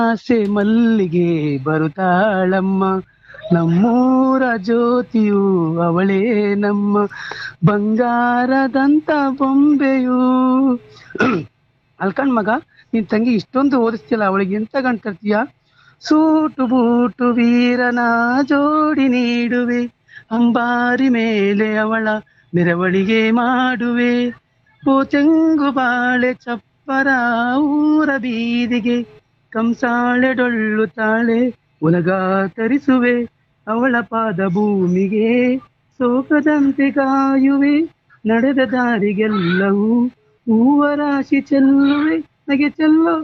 ಆಸೆ ಮಲ್ಲಿಗೆ ಬರುತ್ತಾಳಮ್ಮ ನಮ್ಮೂರ ಜ್ಯೋತಿಯು ಅವಳೇ ನಮ್ಮ ಬಂಗಾರದಂತ ಬೊಂಬೆಯು ಅಲ್ಕಂಡ್ ಮಗ ನಿನ್ ತಂಗಿ ಇಷ್ಟೊಂದು ಓದಿಸ್ತಿಲ್ಲ ಅವಳಿಗೆ ಎಂತ ಗಂಟು ತರ್ತೀಯ ಸೂಟು ಬೂಟು ವೀರನ ಜೋಡಿ ನೀಡುವೆ ಅಂಬಾರಿ ಮೇಲೆ ಅವಳ ಮೆರವಣಿಗೆ ಮಾಡುವೆ ಓ ತೆಂಗು ಬಾಳೆ ಚಪ್ಪರ ಊರ ಬೀದಿಗೆ ಕಂಸಾಳೆ ಡೊಳ್ಳು ತಾಳೆ ಉಲಗ ತರಿಸುವೆ ಅವಳ ಪಾದ ಭೂಮಿಗೆ ಸೋಕದಂತೆ ಕಾಯುವೆ ನಡೆದ ದಾರಿಗೆಲ್ಲವೂ ಹೂವ ರಾಶಿ ಚೆಲ್ಲುವೆ ನಗೆ ಚೆಲ್ಲೋ